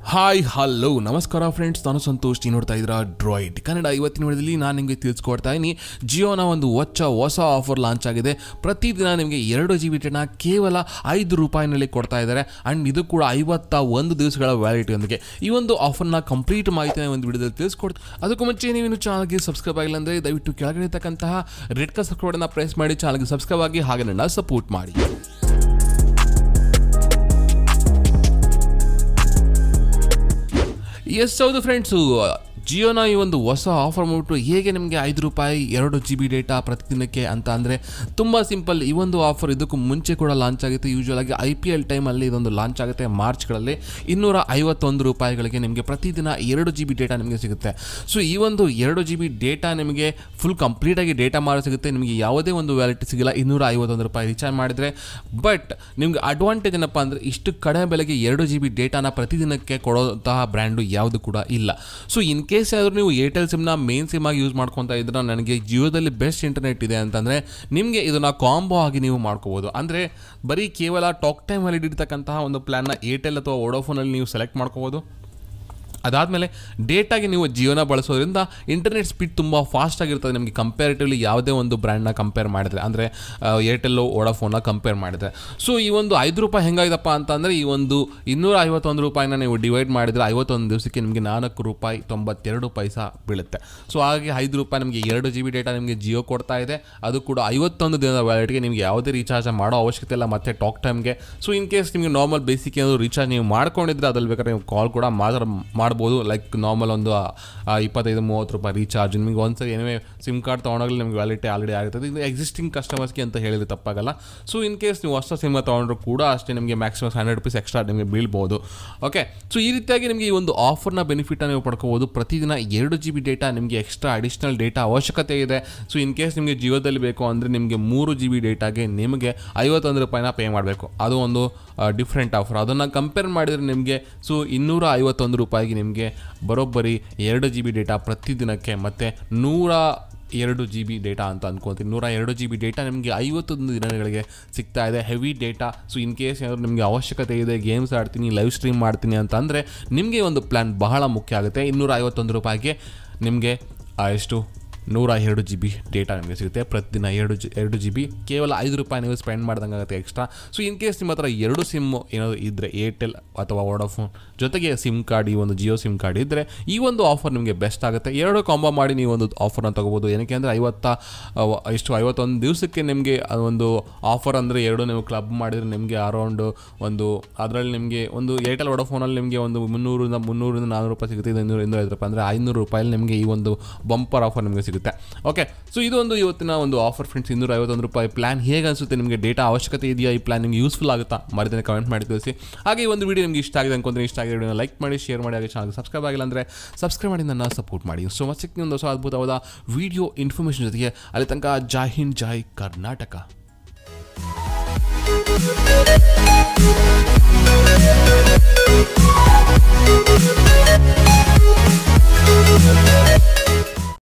hi hello ನಮಸ್ಕಾರ friends ನಾನು ಸಂತೋಷ್ ನೀವು ನೋಡ್ತಾ ಇದ್ದೀರಾ ಡ್ರಾಯ್ಡ್ ಕನ್ನಡ ಇವತ್ತಿನ ವಿಡಿಯೋದಲ್ಲಿ ನಾನು ನಿಮಗೆ ತಿಳಿಸ್ಕೊಡ್ತಾ ಇದ್ದೀನಿ ಜಿಯೋನ ಒಂದು ಹೊಚ್ಚ ಹೊಸ ಆಫರ್ ಲಾಂಚ್ ಆಗಿದೆ ಪ್ರತಿದಿನ ನಿಮಗೆ ಎರಡು ಜಿ ಬಿ ಡೇಟಾ ಕೇವಲ ಐದು ರೂಪಾಯಿನಲ್ಲಿ ಕೊಡ್ತಾ ಇದ್ದಾರೆ ಆ್ಯಂಡ್ ಇದು ಕೂಡ ಐವತ್ತ ಒಂದು ದಿವಸಗಳ ವ್ಯಾಲಿಟಿಯೊಂದಿಗೆ ಈ ಒಂದು ಆಫರ್ನ ಕಂಪ್ಲೀಟ್ ಮಾಹಿತಿನ ಒಂದು ವಿಡಿಯೋದಲ್ಲಿ ತಿಳಿಸ್ಕೊಡ್ತೀನಿ ಅದಕ್ಕೂ ಮುಂಚೆ ನೀವು ಇನ್ನು ಚಾನಲ್ಗೆ ಸಬ್ಸ್ಕ್ರೈಬ್ ಆಗಿಲ್ಲ ಅಂದರೆ ದಯವಿಟ್ಟು ಕೆಳಗಡೆ ಇರ್ತಕ್ಕಂತಹ ರೆಡ್ ಕಲರ್ ಸಬ್ಸ್ಕ್ರೈಬ್ ಪ್ರೆಸ್ ಮಾಡಿ ಚಾನಲ್ಗೆ ಸಬ್ಸ್ಕ್ರೈಬ್ ಆಗಿ ಹಾಗೆ ನನ್ನ ಸಪೋರ್ಟ್ ಮಾಡಿ ಎಸ್ ಹೌದು ಫ್ರೆಂಡ್ಸು ಜಿಯೋನ ಈ ಒಂದು ಹೊಸ ಆಫರ್ ಮಾಡ್ಬಿಟ್ಟು ಹೇಗೆ ನಿಮಗೆ ಐದು ರೂಪಾಯಿ ಎರಡು ಜಿ ಬಿ ಡೇಟಾ ಪ್ರತಿದಿನಕ್ಕೆ ಅಂತ ಅಂದರೆ ತುಂಬ ಸಿಂಪಲ್ ಈ ಒಂದು ಆಫರ್ ಇದಕ್ಕೂ ಮುಂಚೆ ಕೂಡ ಲಾಂಚ್ ಆಗುತ್ತೆ ಯೂಶ್ವಲ್ ಆಗಿ ಐ ಪಿ ಎಲ್ ಟೈಮಲ್ಲಿ ಇದೊಂದು ಲಾಂಚ್ ಆಗುತ್ತೆ ಮಾರ್ಚ್ಗಳಲ್ಲಿ ಇನ್ನೂರ ಐವತ್ತೊಂದು ರೂಪಾಯಿಗಳಿಗೆ ನಿಮಗೆ ಪ್ರತಿದಿನ ಎರಡು ಜಿ ಬಿ ಡೇಟಾ ನಿಮಗೆ ಸಿಗುತ್ತೆ ಸೊ ಈ ಒಂದು ಎರಡು ಜಿ ಬಿ ಡೇಟಾ ನಿಮಗೆ ಫುಲ್ ಕಂಪ್ಲೀಟಾಗಿ ಡೇಟಾ ಮಾರ ಸಿಗುತ್ತೆ ನಿಮಗೆ ಯಾವುದೇ ಒಂದು ವ್ಯಾಲಿಟಿ ಸಿಗಿಲ್ಲ ಇನ್ನೂರ ಐವತ್ತೊಂದು ರೂಪಾಯಿ ರೀಚಾರ್ಜ್ ಮಾಡಿದರೆ ಬಟ್ ನಿಮ್ಗೆ ಅಡ್ವಾಂಟೇಜ್ ಏನಪ್ಪ ಅಂದರೆ ಇಷ್ಟು ಕಡಿಮೆ ಬೆಲೆಗೆ ಎರಡು ಜಿ ಬಿ ಡೇಟಾನ ಪ್ರತಿದಿನಕ್ಕೆ ಕೊಡೋಂತಹ ಬ್ರ್ಯಾಂಡು ಯಾವುದು ಕೂಡ ಇಲ್ಲ ಸೊ ಇನ್ ಕೇಸ್ ಆದರೂ ನೀವು ಏರ್ಟೆಲ್ ಸಿಮ್ನ ಮೇನ್ ಸಿಮ್ ಆಗಿ ಯೂಸ್ ಮಾಡ್ಕೊತಾ ಇದ್ರೆ ನನಗೆ ಜಿಯೋದಲ್ಲಿ ಬೆಸ್ಟ್ ಇಂಟರ್ನೆಟ್ ಇದೆ ಅಂತಂದರೆ ನಿಮಗೆ ಇದನ್ನು ಕಾಂಬೋ ಆಗಿ ನೀವು ಮಾಡ್ಕೋಬೋದು ಅಂದರೆ ಬರೀ ಕೇವಲ ಟಾಕ್ ಟೈಮ್ ವ್ಯಾಲಿಡ್ ಇರ್ತಕ್ಕಂತಹ ಒಂದು ಪ್ಲ್ಯಾನ್ನ ಏರ್ಟೆಲ್ ಅಥವಾ ವೋಡೋಫೋನಲ್ಲಿ ನೀವು ಸೆಲೆಕ್ಟ್ ಮಾಡ್ಕೋಬೋದು ಅದಾದಮೇಲೆ ಡೇಟಾಗೆ ನೀವು ಜಿಯೋನ ಬಳಸೋದ್ರಿಂದ ಇಂಟರ್ನೆಟ್ ಸ್ಪೀಡ್ ತುಂಬ ಫಾಸ್ಟ್ ಆಗಿರ್ತದೆ ನಿಮಗೆ ಕಂಪ್ಯಾರಿಟಿವ್ಲಿ ಯಾವುದೇ ಒಂದು ಬ್ರ್ಯಾಂಡ್ನ ಕಂಪೇರ್ ಮಾಡಿದ್ರೆ ಅಂದರೆ ಏರ್ಟೆಲ್ಲು ವೋಡಾಫೋನ್ನ ಕಂಪೇರ್ ಮಾಡಿದ್ರೆ ಸೊ ಈ ಒಂದು ಐದು ರೂಪಾಯಿ ಹೆಂಗಾಗಿದಪ್ಪ ಅಂತಂದರೆ ಈ ಒಂದು ಇನ್ನೂರ ಐವತ್ತೊಂದು ರೂಪಾಯಿನ ನೀವು ಡಿವೈಡ್ ಮಾಡಿದರೆ ಐವತ್ತೊಂದು ದಿವಸಕ್ಕೆ ನಿಮಗೆ ನಾಲ್ಕು ರೂಪಾಯಿ ತೊಂಬತ್ತೆರಡು ಪೈಸಾ ಬೀಳುತ್ತೆ ಸೊ ಹಾಗೆ ಐದು ರೂಪಾಯಿ ನಿಮಗೆ ಎರಡು ಜಿ ಬಿ ಡೇಟಾ ನಿಮಗೆ ಜಿಯೋ ಕೊಡ್ತಾ ಇದೆ ಅದು ಕೂಡ ಐವತ್ತೊಂದು ದಿನದ ವ್ಯಾಲಿಟಿಗೆ ನಿಮಗೆ ಯಾವುದೇ ರೀಚಾರ್ಜ್ ಮಾಡೋ ಅವಶ್ಯಕತೆ ಇಲ್ಲ ಮತ್ತು ಟಾಕ್ ಟೈಮ್ಗೆ ಸೊ ಇನ್ ಕೇಸ್ ನಿಮಗೆ ನಾರ್ಮಲ್ ಬೇಸಿಕ್ ಏನಾದರೂ ರೀಚಾರ್ಜ್ ನೀವು ಮಾಡ್ಕೊಂಡಿದ್ರೆ ಅದ್ರಲ್ಲಿ ಬೇಕಾದ್ರೆ ನೀವು ಕಾಲ್ ಕೂಡ ಮಾತ್ರ ಮಾಡ್ಬೋದು ಲೈಕ್ ನಾರ್ಮಲ್ ಒಂದು ಆ, ಇಪ್ಪತ್ತೈದು ಮೂವತ್ತು ರೂಪಾಯಿ ರೀಚಾರ್ಜ್ ನಿಮಗೆ ಒಂದ್ಸರಿ ಏನೇ ಸಿಮ್ ಕಾರ್ಡ್ ತೊಗೊಂಡಾಗಲಿ ನಿಮಗೆ ವ್ಯಾಲಿಟಿ ಆಲ್ರೆಡಿ ಆಗುತ್ತದೆ ಇದು ಎಕ್ಸಿಸ್ಟಿಂಗ್ ಕಸ್ಟಮರ್ಸ್ಗೆ ಅಂತ ಹೇಳಿದ್ರೆ ತಪ್ಪಾಗಲ್ಲ ಸೊ ಇನ್ ಕೇಸ್ ನೀವು ಹೊಸ ಸಿಮ್ ತೊಗೊಂಡ್ರು ಕೂಡ ಅಷ್ಟೇ ನಿಮಗೆ ಮ್ಯಾಕ್ಸಿಮಮ್ ಹಂಡ್ರೆಡ್ ರುಪೀಸ್ ಎಕ್ಸ್ಟ್ರಾ ನಿಮಗೆ ಬೀಳ್ಬೋದು ಓಕೆ ಸೊ ಈ ರೀತಿಯಾಗಿ ನಿಮಗೆ ಈ ಒಂದು ಆಫರ್ನ ಬೆನಿಫಿಟ್ನ ನೀವು ಪಡ್ಕೋಬೋದು ಪ್ರತಿದಿನ ಎರಡು ಜಿ ಬಿ ಡೇಟಾ ನಿಮಗೆ ಎಕ್ಸ್ಟ್ರಾ ಅಡಿಷ್ನಲ್ ಡೇಟಾ ಅವಶ್ಯಕತೆ ಇದೆ ಸೊ ಇನ್ ಕೇಸ್ ನಿಮಗೆ ಜಿಯೋದಲ್ಲಿ ಬೇಕು ಅಂದರೆ ನಿಮಗೆ ಮೂರು ಜಿ ಬಿ ಡೇಟಾಗೆ ನಿಮಗೆ ಐವತ್ತೊಂದು ರೂಪಾಯಿನ ಪೇ ಮಾಡಬೇಕು ಅದು ಒಂದು ಡಿಫ್ರೆಂಟ್ ಆಫರ್ ಅದನ್ನು ಕಂಪೇರ್ ಮಾಡಿದರೆ ನಿಮಗೆ ಸೊ ಇನ್ನೂರ ಐವತ್ತೊಂದು ರೂಪಾಯಿಗೆ ನಿಮಗೆ ಬರೋಬ್ಬರಿ ಎರಡು ಜಿ ಬಿ ಡೇಟಾ ಪ್ರತಿದಿನಕ್ಕೆ ಮತ್ತು ನೂರ ಎರಡು ಜಿ ಬಿ ಡೇಟಾ ಅಂತ ಅನ್ಕೊತೀನಿ ನೂರ ಎರಡು ಜಿ ಬಿ ಡೇಟಾ ನಿಮಗೆ ಐವತ್ತೊಂದು ದಿನಗಳಿಗೆ ಸಿಗ್ತಾ ಇದೆ heavy data so in case ಏನಾದರೂ ನಿಮಗೆ ಅವಶ್ಯಕತೆ ಇದೆ ಗೇಮ್ಸ್ ಆಡ್ತೀನಿ ಲೈವ್ ಸ್ಟ್ರೀಮ್ ಮಾಡ್ತೀನಿ ಅಂತ ಅಂದರೆ ನಿಮಗೆ ಒಂದು ಪ್ಲ್ಯಾನ್ ಬಹಳ ಮುಖ್ಯ ಆಗುತ್ತೆ ಇನ್ನೂರ ಐವತ್ತೊಂದು ರೂಪಾಯಿಗೆ ನಿಮಗೆ ಆ, ಎಷ್ಟು ನೂರ ಎರಡು ಜಿ ಬಿ ಡೇಟಾ ನಿಮಗೆ ಸಿಗುತ್ತೆ ಪ್ರತಿದಿನ ಎರಡು ಜಿ ಎರಡು ಜಿ ಬಿ ಕೇವಲ ಐದು ರೂಪಾಯಿ ನೀವು ಸ್ಪೆಂಡ್ ಮಾಡ್ದಂಗೆ ಆಗುತ್ತೆ ಎಕ್ಸ್ಟ್ರಾ ಸೊ ಇನ್ ಕೇಸ್ ನಿಮ್ಮ ಹತ್ರ ಎರಡು ಸಿಮ್ಮು ಏನಾದರೂ ಇದ್ದರೆ ಏರ್ಟೆಲ್ ಅಥವಾ ವೋಡಾಫೋನ್ ಜೊತೆಗೆ ಸಿಮ್ ಕಾರ್ಡ್ ಈ ಒಂದು ಜಿಯೋ ಸಿಮ್ ಕಾರ್ಡ್ ಇದ್ದರೆ ಈ ಒಂದು ಆಫರ್ ನಿಮಗೆ ಬೆಸ್ಟ್ ಆಗುತ್ತೆ ಎರಡು ಕಾಂಬೋ ಮಾಡಿ ನೀವು ಒಂದು ಆಫರ್ನ ತೊಗೋಬೋದು ಏನಕ್ಕೆ ಅಂದರೆ ಐವತ್ತ ಅವ- ಎಷ್ಟು ಐವತ್ತೊಂದು ದಿವಸಕ್ಕೆ ನಿಮಗೆ ಒಂದು ಆಫರ್ ಅಂದರೆ ಎರಡು ನೀವು ಕ್ಲಬ್ ಮಾಡಿದರೆ ನಿಮಗೆ ಅರೌಂಡು ಒಂದು ಅದರಲ್ಲಿ ನಿಮಗೆ ಒಂದು ಏರ್ಟೆಲ್ ವೋಡಾಫೋನಲ್ಲಿ ನಿಮಗೆ ಒಂದು ಮುನ್ನೂರಿಂದ ಮುನ್ನೂರಿಂದ ನಾನ್ನೂರು ರೂಪಾಯಿ ಸಿಗುತ್ತೆ ಇದು ಇನ್ನೂರು ಇನ್ನೂರ ಐದು ರೂಪಾಯಿ ಅಂದರೆ ಐನೂರು ರೂಪಾಯಲ್ಲಿ ನಿಮಗೆ ಈ ಒಂದು ಬಂಪರ್ ಆಫರ್ ನಿಮಗೆ ಸಿಗುತ್ತೆ ಓಕೆ ಸೊ ಇದೊಂದು ಇವತ್ತಿನ ಒಂದು ಆಫರ್ ಫ್ರೆಂಡ್ಸ್ ಇನ್ನೂರ ಐವತ್ತೊಂದು ರೂಪಾಯಿ ಪ್ಲಾನ್ ಹೇಗೆ ಅನಿಸುತ್ತೆ ನಿಮಗೆ ಡೇಟಾ ಅವಶ್ಯಕತೆ ಇದೆಯಾ ಈ ಪ್ಲಾನ್ ನಿಮಗೆ ಯೂಸ್ಫುಲ್ ಆಗುತ್ತಾ ಮರಿದೇನೆ ಕಮೆಂಟ್ ಮಾಡಿ ತಿಳಿಸಿ ಹಾಗೆ ಈ ಒಂದು ವಿಡಿಯೋ ನಿಮಗೆ ಇಷ್ಟ ಆಗಿದೆ ಅನ್ಕೊಂಡ್ರೆ ಇಷ್ಟ ಆಗಿದೆ ವಿಡಿಯೋನ ಲೈಕ್ ಮಾಡಿ ಶೇರ್ ಮಾಡಿ ಹಾಗೆ ಚಾನಲ್ ಸಬ್ಸ್ಕ್ರೈಬ್ ಆಗಿಲ್ಲ ಅಂದರೆ ಸಬ್ಸ್ಕ್ರೈಬ್ ಮಾಡಿ ನನ್ನ ಸಪೋರ್ಟ್ ಮಾಡಿ ಸೊ ಮತ್ತೆ ಸಿಗ್ತೀನಿ ಒಂದು ಹೊಸ ಅದ್ಭುತವಾದ ವಿಡಿಯೋ ಇನ್ಫಾರ್ಮೇಷನ್ ಜೊತೆಗೆ ಅಲ್ಲಿ ತನಕ ಜೈ ಹಿಂದ್ ಜೈ ಕರ್ನಾಟಕ